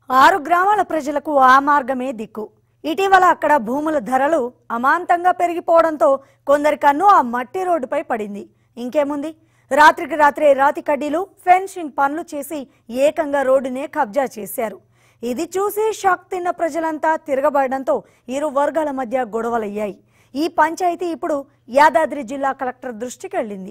ఆరు గ్రామాల ప్రజలకు ఆ మార్గమే దిక్కు ఇటీవల అక్కడ భూముల ధరలు అమాంతంగా పెరిగిపోవడంతో కొందరి కన్ను ఆ మట్టి రోడ్డుపై పడింది ఇంకేముంది రాత్రికి రాత్రే రాతి కడ్డీలు ఫెన్సింగ్ పనులు చేసి ఏకంగా రోడ్డునే కబ్జా చేశారు ఇది చూసి షాక్ తిన్న ప్రజలంతా తిరగబడడంతో ఇరు వర్గాల మధ్య గొడవలయ్యాయి ఈ పంచాయతీ ఇప్పుడు యాదాద్రి జిల్లా కలెక్టర్ దృష్టికి వెళ్ళింది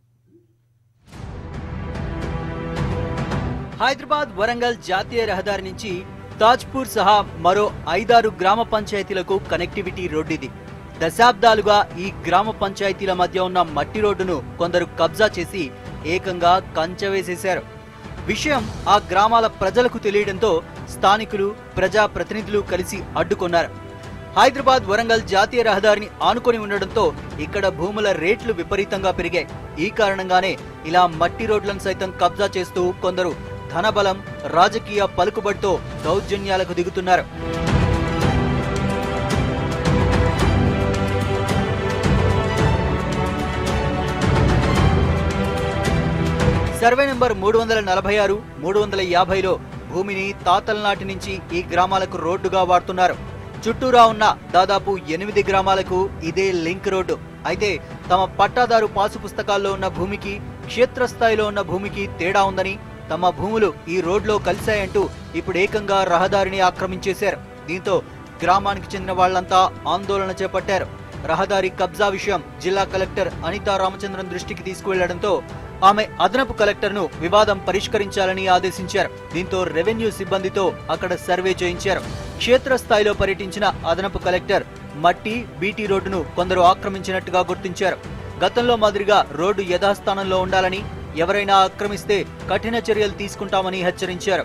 హైదరాబాద్ వరంగల్ జాతీయ రహదారి నుంచి తాజ్పూర్ సహా మరో ఐదారు గ్రామ పంచాయతీలకు కనెక్టివిటీ రోడ్డిది దశాబ్దాలుగా ఈ గ్రామ పంచాయతీల మధ్య ఉన్న మట్టి రోడ్డును కొందరు కబ్జా చేసి ఏకంగా కంచె వేసేశారు విషయం ఆ గ్రామాల ప్రజలకు తెలియడంతో స్థానికులు ప్రజా ప్రతినిధులు కలిసి అడ్డుకున్నారు హైదరాబాద్ వరంగల్ జాతీయ రహదారిని ఆనుకొని ఉండడంతో ఇక్కడ భూముల రేట్లు విపరీతంగా పెరిగాయి ఈ కారణంగానే ఇలా మట్టి రోడ్లను సైతం కబ్జా చేస్తూ కొందరు ధనబలం రాజకీయ పలుకుబడితో దౌర్జన్యాలకు దిగుతున్నారు సర్వే నెంబర్ మూడు వందల నలభై ఆరు మూడు వందల యాభైలో భూమిని తాతల నాటి నుంచి ఈ గ్రామాలకు రోడ్డుగా వాడుతున్నారు చుట్టూరా ఉన్న దాదాపు ఎనిమిది గ్రామాలకు ఇదే లింక్ రోడ్డు అయితే తమ పట్టాదారు పాసు పుస్తకాల్లో ఉన్న భూమికి క్షేత్రస్థాయిలో ఉన్న భూమికి తేడా ఉందని తమ భూములు ఈ రోడ్లో కలిశాయంటూ ఇప్పుడు ఏకంగా రహదారిని ఆక్రమించేశారు దీంతో గ్రామానికి చెందిన వాళ్లంతా ఆందోళన చేపట్టారు రహదారి కబ్జా విషయం జిల్లా కలెక్టర్ అనితా రామచంద్రన్ దృష్టికి తీసుకువెళ్లడంతో ఆమె అదనపు కలెక్టర్ను వివాదం పరిష్కరించాలని ఆదేశించారు దీంతో రెవెన్యూ సిబ్బందితో అక్కడ సర్వే చేయించారు క్షేత్రస్థాయిలో పర్యటించిన అదనపు కలెక్టర్ మట్టి బీటీ రోడ్డును కొందరు ఆక్రమించినట్టుగా గుర్తించారు గతంలో మాదిరిగా రోడ్డు యథాస్థానంలో ఉండాలని ఎవరైనా ఆక్రమిస్తే కఠిన చర్యలు తీసుకుంటామని హెచ్చరించారు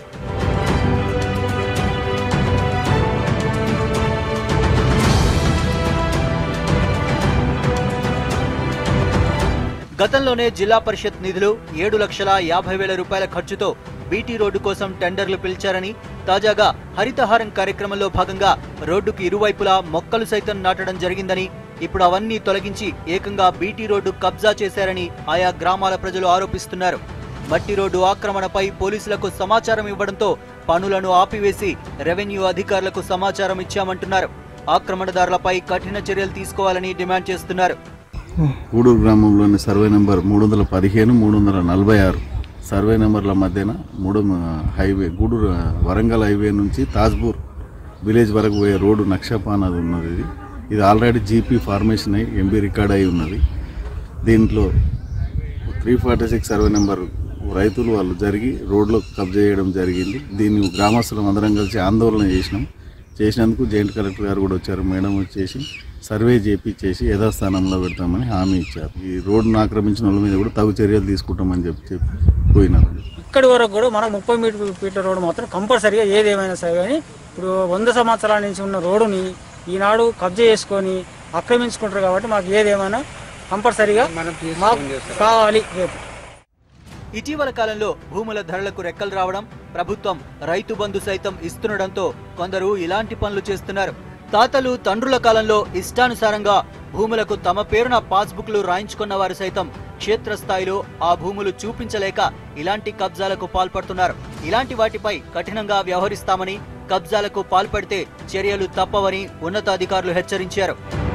గతంలోనే జిల్లా పరిషత్ నిధులు ఏడు లక్షల యాభై వేల రూపాయల ఖర్చుతో బీటీ రోడ్డు కోసం టెండర్లు పిలిచారని తాజాగా హరితహారం కార్యక్రమంలో భాగంగా రోడ్డుకు ఇరువైపులా మొక్కలు సైతం నాటడం జరిగిందని ఇప్పుడు అవన్నీ తొలగించి ఏకంగా బీటీ రోడ్డు కబ్జా చేశారని ఆయా గ్రామాల ప్రజలు ఆరోపిస్తున్నారు మట్టి రోడ్డు ఆక్రమణపై పోలీసులకు సమాచారం ఇవ్వడంతో పనులను ఆపివేసి రెవెన్యూ అధికారులకు సమాచారం ఇచ్చామంటున్నారు ఆక్రమణదారులపై కఠిన చర్యలు తీసుకోవాలని డిమాండ్ చేస్తున్నారు గూడూరు గ్రామంలోని సర్వే నెంబర్ మూడు వందల పదిహేను మూడు వందల నలభై ఆరు సర్వే నెంబర్ల మధ్యన మూడు హైవే గూడూరు వరంగల్ హైవే నుంచి తాజ్పూర్ విలేజ్ వరకు పోయే రోడ్డు నక్షపా అన్నది ఉన్నది ఇది ఇది ఆల్రెడీ జీపీ ఫార్మేషన్ అయి ఎంబీ రికార్డ్ అయి ఉన్నది దీంట్లో three forty six survey number రైతులు వాళ్ళు జరిగి రోడ్లో కబ్జా చేయడం జరిగింది దీన్ని గ్రామస్తులం అందరం కలిసి ఆందోళన చేసినాం చేసినందుకు జాయింట్ కలెక్టర్ గారు కూడా వచ్చారు మేడం వచ్చేసి సర్వే చేసి యథాస్థానంలో పెడతామని హామీ ఇచ్చారు ఈ రోడ్డును ఆక్రమించిన వాళ్ళ మీద కూడా తగు చర్యలు తీసుకుంటామని చెప్పి చెప్పి పోయినారు ఇక్కడి వరకు కూడా మనకు ముప్పై మీటర్ ఫీట్ల రోడ్డు మాత్రం కంపల్సరీగా ఏదేమైనా సరే కానీ ఇప్పుడు వంద సంవత్సరాల నుంచి ఉన్న రోడ్డుని ఈనాడు కబ్జా చేసుకొని ఆక్రమించుకుంటారు కాబట్టి మాకు ఏదేమైనా కంపల్సరీగా మాకు కావాలి రేపు ఇటీవల కాలంలో భూముల ధరలకు రెక్కలు రావడం ప్రభుత్వం రైతు బంధు సైతం ఇస్తుండడంతో కొందరు ఇలాంటి పనులు చేస్తున్నారు తాతలు తండ్రుల కాలంలో ఇష్టానుసారంగా భూములకు తమ పేరున పాస్బుక్లు రాయించుకున్న వారు సైతం క్షేత్రస్థాయిలో ఆ భూములు చూపించలేక ఇలాంటి కబ్జాలకు పాల్పడుతున్నారు ఇలాంటి వాటిపై కఠినంగా వ్యవహరిస్తామని కబ్జాలకు పాల్పడితే చర్యలు తప్పవని ఉన్నతాధికారులు హెచ్చరించారు